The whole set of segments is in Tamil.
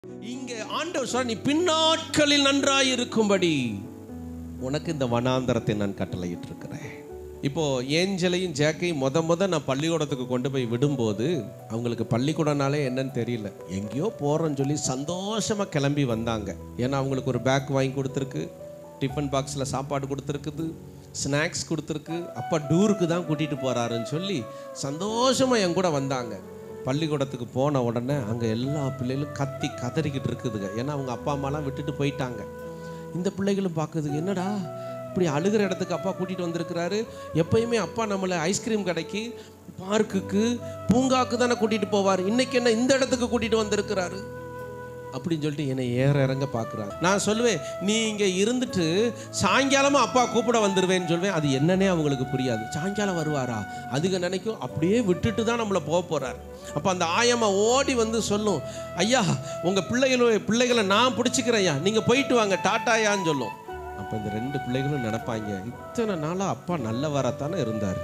இங்கே ஆண்டவர் சொல்ற நீ பின்னாட்களில் நன்றாய் இருக்கும்படி உனக்கு இந்த வனாந்தரத்தை நான் கட்டளையிட்டு இருக்கிறேன் இப்போ ஏஞ்சலையும் ஜேக்கையும் முத முத நான் பள்ளிக்கூடத்துக்கு கொண்டு போய் விடும்போது அவங்களுக்கு பள்ளிக்கூடம்னாலே என்னன்னு தெரியல எங்கேயோ போறோம்னு சொல்லி சந்தோஷமா கிளம்பி வந்தாங்க ஏன்னா அவங்களுக்கு ஒரு பேக் வாங்கி கொடுத்துருக்கு டிஃபன் பாக்ஸில் சாப்பாடு கொடுத்துருக்குது ஸ்நாக்ஸ் கொடுத்துருக்கு அப்பா டூருக்கு தான் கூட்டிகிட்டு போகிறாருன்னு சொல்லி சந்தோஷமாக என் கூட வந்தாங்க பள்ளிக்கூடத்துக்கு போன உடனே அங்கே எல்லா பிள்ளைகளும் கத்தி கதறிக்கிட்டு இருக்குதுங்க ஏன்னா அவங்க அப்பா அம்மாலாம் விட்டுட்டு போயிட்டாங்க இந்த பிள்ளைகளும் பார்க்குதுங்க என்னடா இப்படி அழுகிற இடத்துக்கு அப்பா கூட்டிகிட்டு வந்திருக்கிறாரு எப்பயுமே அப்பா நம்மளை ஐஸ்கிரீம் கடைக்கு பார்க்குக்கு பூங்காக்கு தானே கூட்டிகிட்டு போவார் இன்னைக்கு என்ன இந்த இடத்துக்கு கூட்டிகிட்டு வந்திருக்கிறாரு அப்படின்னு சொல்லிட்டு என்னை ஏற இறங்க பார்க்குறாங்க நான் சொல்லுவேன் நீ இங்கே இருந்துட்டு சாயங்காலமாக அப்பா கூப்பிட வந்துடுவேன்னு சொல்லுவேன் அது என்னன்னே அவங்களுக்கு புரியாது சாயங்காலம் வருவாரா அதுங்க நினைக்கும் அப்படியே விட்டுட்டு தான் நம்மளை போக போகிறார் அப்போ அந்த ஆயம்மா ஓடி வந்து சொல்லும் ஐயா உங்கள் பிள்ளைகள பிள்ளைகளை நான் பிடிச்சிக்கிறேன் ஐயா நீங்கள் போயிட்டு வாங்க டாட்டாயான்னு சொல்லும் அப்போ இந்த ரெண்டு பிள்ளைகளும் நினைப்பாங்க இத்தனை நாளாக அப்பா நல்லவராத்தானே இருந்தார்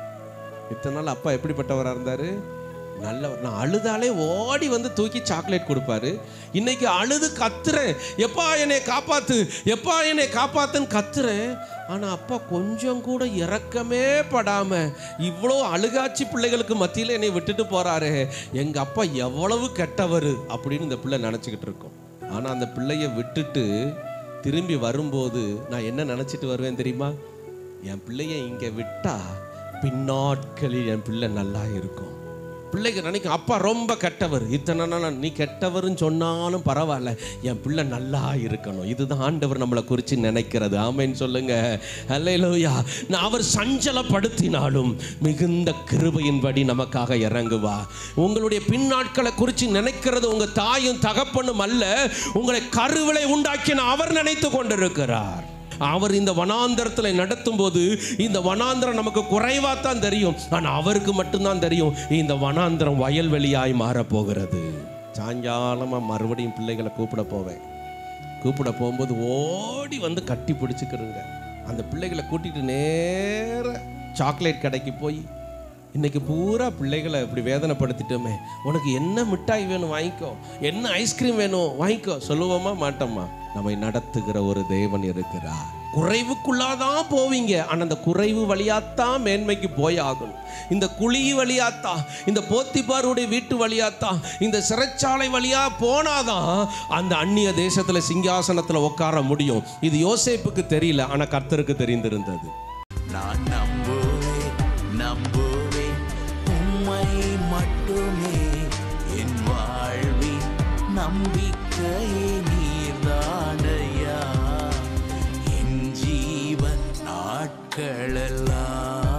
இத்தனை நாள் அப்பா எப்படிப்பட்டவராக இருந்தார் நல்லவர் நான் அழுதாலே ஓடி வந்து தூக்கி சாக்லேட் கொடுப்பாரு இன்னைக்கு அழுது கத்துறேன் எப்பா என்னை காப்பாத்து எப்பா என்னை காப்பாத்துன்னு கத்துறேன் ஆனா அப்பா கொஞ்சம் கூட இறக்கமே படாம இவ்வளோ அழுகாச்சி பிள்ளைகளுக்கு மத்தியில் என்னை விட்டுட்டு போறாரு எங்க அப்பா எவ்வளவு கெட்டவர் அப்படின்னு இந்த பிள்ளை நினச்சிக்கிட்டு இருக்கோம் ஆனா அந்த பிள்ளைய விட்டுட்டு திரும்பி வரும்போது நான் என்ன நினச்சிட்டு வருவேன் தெரியுமா என் பிள்ளைய இங்கே விட்டா பின்னாட்களில் என் பிள்ளை நல்லா இருக்கும் பிள்ளைங்க நினைக்கும் அப்பா ரொம்ப கெட்டவர் இத்தனை நாள் நீ கெட்டவர்னு சொன்னாலும் பரவாயில்ல என் பிள்ளை நல்லா இருக்கணும் இதுதான் ஆண்டவர் நம்மளை குறித்து நினைக்கிறது ஆமைன்னு சொல்லுங்க அல்லையிலோயா நான் அவர் சஞ்சலப்படுத்தினாலும் மிகுந்த கிருபையின்படி நமக்காக இறங்குவா உங்களுடைய பின்னாட்களை குறித்து நினைக்கிறது உங்க தாயும் தகப்பனும் அல்ல உங்களை கருவிலை உண்டாக்கின அவர் நினைத்து கொண்டிருக்கிறார் அவர் இந்த வனாந்தரத்தில் நடத்தும் போது இந்த வனாந்தரம் நமக்கு குறைவாக தான் தெரியும் ஆனால் அவருக்கு மட்டும்தான் தெரியும் இந்த வனாந்தரம் வயல்வெளியாய் மாறப்போகிறது சாயங்காலமாக மறுபடியும் பிள்ளைகளை கூப்பிட போவேன் கூப்பிட போகும்போது ஓடி வந்து கட்டி பிடிச்சிக்கிறோங்க அந்த பிள்ளைகளை கூட்டிட்டு நேர சாக்லேட் கடைக்கு போய் இன்னைக்கு பூரா பிள்ளைகளை இப்படி வேதனைப்படுத்திட்டோமே உனக்கு என்ன மிட்டாய் வேணும் வாங்கிக்கோ என்ன ஐஸ்கிரீம் வேணும் வாங்கிக்கோ சொல்லுவோமா மாட்டோமா நம்மை நடத்துகிற ஒரு தேவன் இருக்கிறார் குறைவுக்குள்ளாதான் போவீங்க ஆனால் அந்த குறைவு வழியாத்தான் மேன்மைக்கு போய் ஆகணும் இந்த குழி வழியாத்தான் இந்த போத்திப்பாருடைய வீட்டு வழியாத்தான் இந்த சிறைச்சாலை வழியா போனாதான் அந்த அந்நிய தேசத்துல சிங்காசனத்துல உட்கார முடியும் இது யோசேப்புக்கு தெரியல ஆனா கர்த்தருக்கு தெரிந்திருந்தது நான் நம்புவேன் நம்புவேன் உம்மை மட்டுமே என் வாழ்வின் நம்பிக்கையே நீர்தானையா என் ஜீவன் நாட்களெல்லாம்